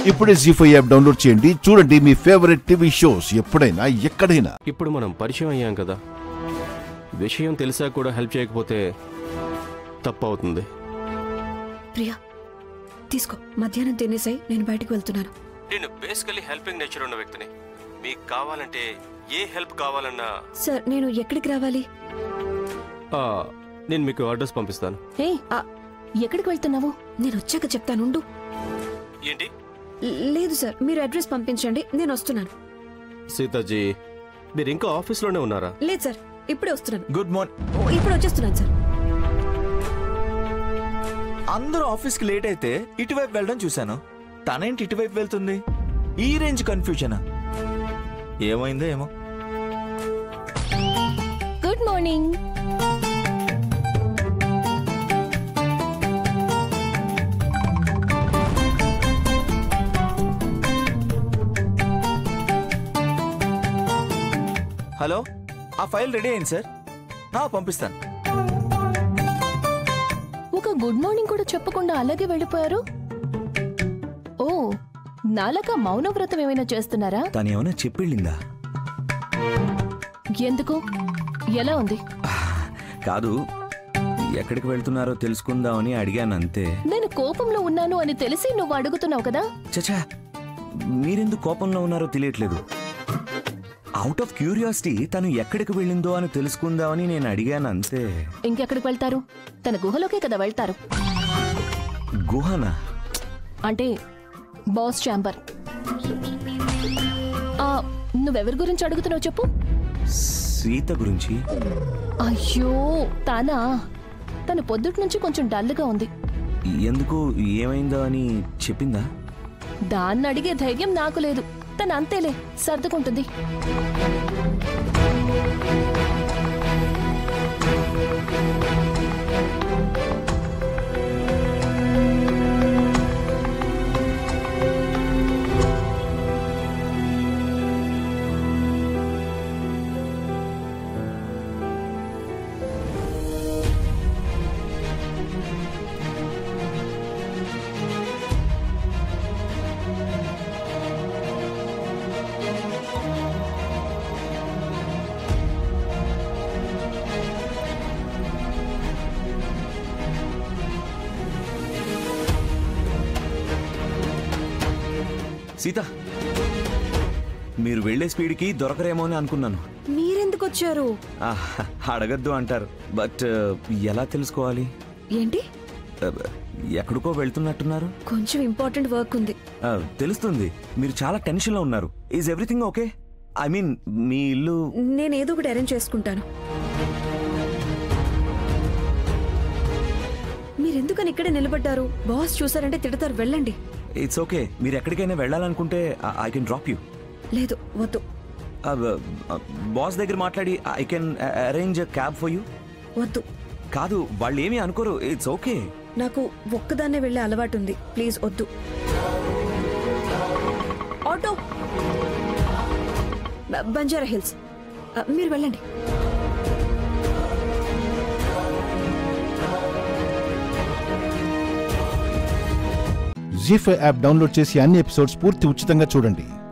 ఇప్పుడే G five app download చేయండి చూడండి మీ ఫేవరెట్ టీవీ షోస్ ఎప్పుడైనా ఎక్కడైనా ఇప్పుడు మనం పరిచయం అయ్యాం కదా విషయం తెలిసా కూడా హెల్ప్ చేయకపోతే తప్పు అవుతుంది ప్రియా తీసుకో మధ్యాహ్నం తినేసాయి నేను బయటకు వెళ్తున్నాను నేను బేసికలీ హెల్పింగ్ నేచర్ ఉన్న వ్యక్తిని మీకు కావాలంటే ఏ హెల్ప్ కావాలన్నా సార్ నేను ఎక్కడికి రావాలి ఆ, నేను మీకు అడ్రస్ పంపిస్తాను హే ఎక్కడికి వెళ్తున్నావు నేను వచ్చాక చెప్తానుండు ఏంటి లేదు సార్ మీరు అడ్రస్ పంపించండి నేను వస్తున్నాను సీతాజీ మీరు ఇంకా ఆఫీస్లోనే ఉన్నారా లేదు సార్ ఇప్పుడే వస్తున్నాను గుడ్ మార్నింగ్ ఓ, ఇప్పుడు వచ్చేస్తున్నాను సార్ అందరూ ఆఫీస్కి లేట్ అయితే ఇటువైపు వెళ్ళడం చూశాను తనేంటి ఇటువైపు వెళ్తుంది ఈ రేంజ్ కన్ఫ్యూజనా ఏమైందో ఏమో గుడ్ మార్నింగ్ హలో ఆ ఫైల్ రెడీ అయింది సార్ ఆ, పంపిస్తాను ఒక గుడ్ మార్నింగ్ కూడా చెప్పకుండా అలాగే వెళ్ళిపోయారు ఓ నాలక మౌనవ్రతం ఏమైనా చేస్తున్నారా తను ఏమైనా చెప్పిళ్ళిందా ఎందుకు ఎలా ఉంది కాదు ఎక్కడికి వెళ్తున్నారో తెలుసుకుందామని అడిగాను అంతే నేను కోపంలో ఉన్నాను అని తెలిసి నువ్వు అడుగుతున్నావు కదా చచా మీరెందుకు కోపంలో ఉన్నారో తెలియట్లేదు అవుట్ ఆఫ్ క్యూరియాసిటీ తను ఎక్కడికి వెళ్ళిందో అని తెలుసుకుందామని నేను అడిగాను అంతే ఇంకెక్కడికి వెళ్తారు తన గుహలోకే కదా వెళ్తారు గుహనా అంటే బాస్ ఛాంబర్ ఆ, నువ్వెవరి గురించి అడుగుతున్నావు చెప్పు సీత గురించి అయ్యో తానా తను పొద్దుటి నుంచి కొంచెం డల్గా ఉంది ఎందుకు ఏమైందో అని చెప్పిందా దాన్ని అడిగే ధైర్యం నాకు లేదు తను అంతేలే సర్దుకుంటుంది సీత మీరు వెళ్లే స్పీడ్కి దొరకరేమో అని అనుకున్నాను మీరెందుకు వచ్చారు ఆహ్, అడగద్దు అంటారు బట్ ఎలా తెలుసుకోవాలి ఏంటి అహ్, ఎక్కడికో వెళ్తున్నట్టున్నారు కొంచెం ఇంపార్టెంట్ వర్క్ ఉంది ఆ, తెలుస్తుంది మీరు చాలా టెన్షన్లో ఉన్నారు is everything okay I mean మీ ఇల్లు నేను ఏదో ఒకటి అరేంజ్ చేసుకుంటాను మీరెందుకని ఇక్కడే నిలబడ్డారు బాస్ చూసారంటే తిడతారు వెళ్ళండి ఇట్స్ ఓకే మీరు ఎక్కడికైనా వెళ్ళాలనుకుంటే ఐ కెన్ డ్రాప్ యూ లేదు వద్దు బాస్ దగ్గర మాట్లాడి I can arrange cab for you వద్దు కాదు వాళ్ళు ఏమీ అనుకోరు ఇట్స్ ఓకే నాకు ఒక్కదాన్నే వెళ్ళే అలవాటు ఉంది ప్లీజ్ వద్దు ఆటో బ- బంజారా హిల్స్ ఆ, మీరు వెళ్ళండి జీ ఫైవ్ యాప్ డౌన్లోడ్ చేసి అన్ని ఎపిసోడ్స్ పూర్తి ఉచితంగా చూడండి